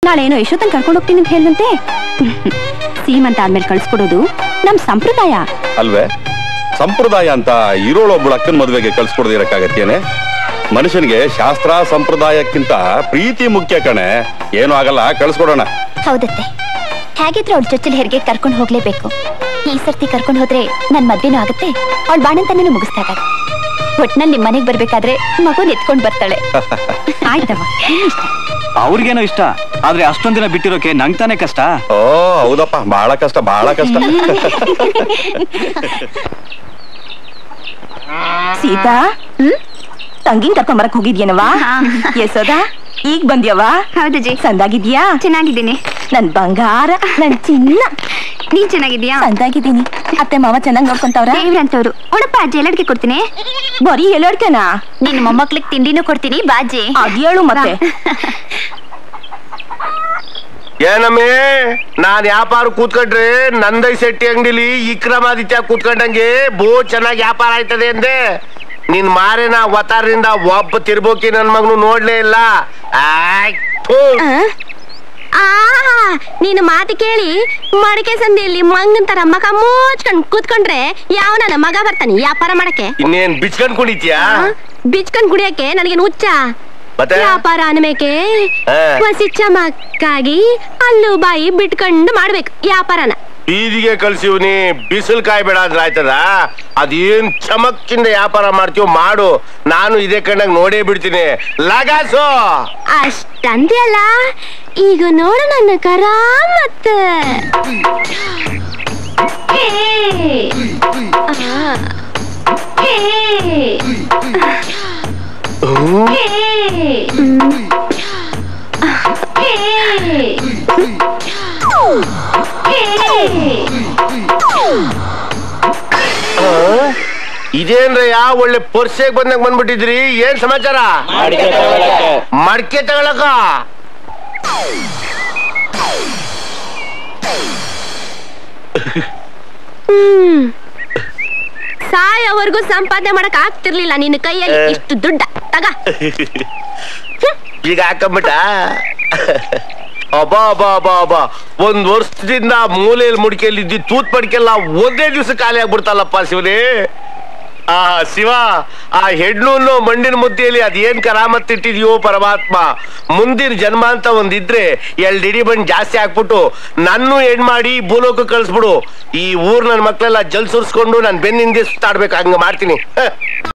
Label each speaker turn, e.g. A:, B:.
A: ನಾಳೆ ಏನೋ ಯಶೋಧನ್ ಕರ್ಕೊಂಡು ಹೋಗ್ತೀನಿ ಅಂತ ಹೇಳಿದಂತೆ ಸೀಮಂತ ಆದ್ಮೇಲೆ ಕಳ್ಸ್ಕೊಡೋದು ನಮ್ ಸಂಪ್ರದಾಯ
B: ಅಲ್ವೇ ಸಂಪ್ರದಾಯ ಅಂತ ಇರೋಳೊಬ್ಬಳು ಅಕ್ಕನ ಮದುವೆಗೆ ಕಳ್ಸ್ಕೊಡದೆ ಇರಕ್ಕಾಗತ್ತೇನೆ ಮನುಷ್ಯನಿಗೆ ಶಾಸ್ತ್ರ ಸಂಪ್ರದಾಯಕ್ಕಿಂತ ಪ್ರೀತಿ ಮುಖ್ಯ ಕಣೆ ಏನೂ ಆಗಲ್ಲ ಕಳ್ಸ್ಕೊಡೋಣ
C: ಹೌದತ್ತೆ ಹೇಗಿದ್ರು ಅವ್ಳ ಜೊತೆಲಿ ಹೆರಿಗೆ ಕರ್ಕೊಂಡು ಹೋಗ್ಲೇಬೇಕು ಈ ಸರ್ತಿ ಕರ್ಕೊಂಡು ಹೋದ್ರೆ ನನ್ ಮದ್ವೆನೂ ಆಗುತ್ತೆ ಅವಳ ಬಾಣಂತನೂ ಮುಗಿಸ್ದಾಗ ಒಟ್ನಲ್ಲಿ ನಿಮ್ ಮನೆಗ್ ಬರ್ಬೇಕಾದ್ರೆ ಮಗುನ್ ಎತ್ಕೊಂಡ್ ಬರ್ತಾಳೆ
A: ಆಯ್ತವ ಇಷ್ಟ
D: ಅವ್ರಿಗೇನೋ ಇಷ್ಟ ಆದ್ರೆ ಅಷ್ಟೊಂದ್ ದಿನ ಬಿಟ್ಟಿರೋಕೆ ನಂಗ್ ತಾನೇ ಕಷ್ಟ
B: ಓ ಹೌದಪ್ಪ ಬಹಳ ಕಷ್ಟ ಬಹಳ ಕಷ್ಟ
A: ಸೀತಾ ತಂಗಿನ್ ಕರ್ಕೊಂಬರಕ್ ಹೋಗಿದ್ಯೇನವಾ ಯಶೋದ ಈಗ ಬಂದ್ಯವ
E: ಹೌದಜ್ಜಿ
A: ಸಂದಾಗಿದ್ಯಾ
E: ಚೆನ್ನಾಗಿದ್ದೀನಿ
A: ನನ್ ಬಂಗಾರ ನನ್ ಚಿನ್ನ
E: ನೀನ್ ಚೆನ್ನಾಗಿದ್ಯಾ
A: ಸಂದಾಗಿದ್ದೀನಿ ಅತ್ತೆ ಮಾವ ಚೆನ್ನಾಗ್ ನೋಡ್ಕೊಂತವ್ರ
E: ದೇವ್ರಂತವ್ರು ಉಣಪ್ಪ ಅಜ್ಜಿ ಎಲ್ಲರಿಗೆ ಕೊಡ್ತೀನಿ
A: ಬರೀ ಎಲ್ಲಡ್ಕೆನಾ
C: ನಿನ್ ಮೊಮ್ಮಕ್ಳಿಗೆ ತಿಂಡಿನೂ ಕೊಡ್ತೀನಿ ಬಾಜಿ
A: ಅದ್ ಹೇಳು ಮತ್ತೆ
F: ಏನಮ್ಮಿ ನಾನ್ ವ್ಯಾಪಾರ ಕೂತ್ಕೊಂಡ್ರೆ ನಂದೈ ಶೆಟ್ಟಿ ಅಂಗಡಿಲಿ ವಿಕ್ರಮಾದಿತ್ಯ ಕೂತ್ಕೊಂಡಂಗೆ ಬೋ ಚೆನ್ನಾಗಿ ವ್ಯಾಪಾರ ಆಯ್ತದೆ ಅಂದೆ ನಿನ್ ಮಾರೇನ ಅವತಾರದಿಂದ ಒಬ್ಬ ತಿರ್ಬೋಕಿ ನನ್ ಮಗನು ನೋಡ್ಲೇ ಇಲ್ಲ ಆಯ್, ಥು.
E: ಆ ನೀನು ಮಾತು ಕೇಳಿ ಮಡಿಕೆ ಸಂದಿಯಲ್ಲಿ ಮಂಗನ್ ತರ ಮಗ ಮುಚ್ಕೊಂಡ್ ಕೂತ್ಕೊಂಡ್ರೆ ಯಾವ ನನ್ನ ಮಗ ಬರ್ತಾನೆ ವ್ಯಾಪಾರ ಮಾಡಕ್ಕೆ
F: ಇನ್ನೇನ್ ಬಿಚ್ಕೊಂಡ್ ಕುಣಿತ್ಯಾ
E: ಬಿಚ್ಕೊಂಡ್ ಕುಡಿಯಕ್ಕೆ ನನಗೆ ಹುಚ್ಚ
F: ಮತ್ತೆ
E: ವ್ಯಾಪಾರ ಅನ್ಬೇಕೆ
F: ಹಾ.
E: ಹೊಸಿ ಚಮಕ್ಕಾಗಿ ಅಲ್ಲು ಬಾಯಿ ಬಿಟ್ಕೊಂಡು ಮಾಡ್ಬೇಕು ವ್ಯಾಪಾರನ
F: ಬೀದಿಗೆ ಕಳ್ಸಿವ್ನಿ ಬಿಸಿಲು ಕಾಯ್ಬೇಡ ಅಂದ್ರೆ ಆಯ್ತದ ಅದೇನ್ ಚಮಕ್ಕಿಂದ ವ್ಯಾಪಾರ ಮಾಡ್ತೀವ್ ಮಾಡು ನಾನು ಇದೇ ಕಣ್ಣಾಗ ನೋಡೇ ಬಿಡ್ತೀನಿ ಲಗಾಸು
E: ಅಷ್ಟಂದ್ಯಲ್ಲ ಈಗ ನೋಡು ನನ್ನ ಕರ ಮತ್ತ
F: ಇದೇನ್ರಯ್ಯ ಒಳ್ಳೆ ಪರ್ಸೆಗ್ ಬಂದಾಗ ಬಂದ್ಬಿಟ್ಟಿದ್ರಿ ಏನ್ ಸಮಾಚಾರ ಮಡ್ಕೆ ತಗೊಳಕ
E: ಸಾಯೋವರೆಗೂ ಸಂಪಾದನೆ ಮಾಡಕ್ ಆಗ್ತಿರ್ಲಿಲ್ಲ ನಿನ್ನ ಕೈಯಲ್ಲಿ ಇಷ್ಟು ದುಡ್ಡ ತಗ
F: ಈಗ ಹಾಕೊಂಬಿಟ್ಟ ಅಬ್ಬಾ ಅಬ್ಬಾ ಅಬ್ಬಾ ಅಬ್ಬಾ ಒಂದ್ ವರ್ಷದಿಂದ ಮೂಲೆಯಲ್ಲಿ ಮುಡಿಕೆಯಲ್ಲಿ ಇದ್ದಿ ತೂತ್ ಪಡಿಕೆಲ್ಲ ಒಂದೇ ದಿವಸ ಖಾಲಿ ಆಗ್ಬಿಡ್ತಲ್ಲಪ್ಪ ಶಿವನೇ ಆ ಶಿವ ಆ ಹೆಣ್ಣು ಮಂಡಿನ ಮುದ್ದೆಯಲ್ಲಿ ಅದೇನ್ ಕರಾಮತ್ ಇಟ್ಟಿದ್ಯೋ ಪರಮಾತ್ಮ ಮುಂದಿನ ಜನ್ಮ ಅಂತ ಒಂದಿದ್ರೆ ಎರಡು ಇಡಿ ಬಂದ್ ಜಾಸ್ತಿ ಹಾಕ್ಬಿಟ್ಟು ನನ್ನೂ ಹೆಣ್ ಮಾಡಿ ಭೂಲೋಕ ಕಳಿಸ್ಬಿಡು ಈ ಊರ್ ನನ್ ಮಕ್ಳೆಲ್ಲ ಜಲ್ ಸುರ್ಸ್ಕೊಂಡು ನನ್ ಬೆನ್ನಿಂದೆ ಸುತ್ತಾಡ್ಬೇಕು ಹಂಗ ಮಾಡ್ತೀನಿ ಹ.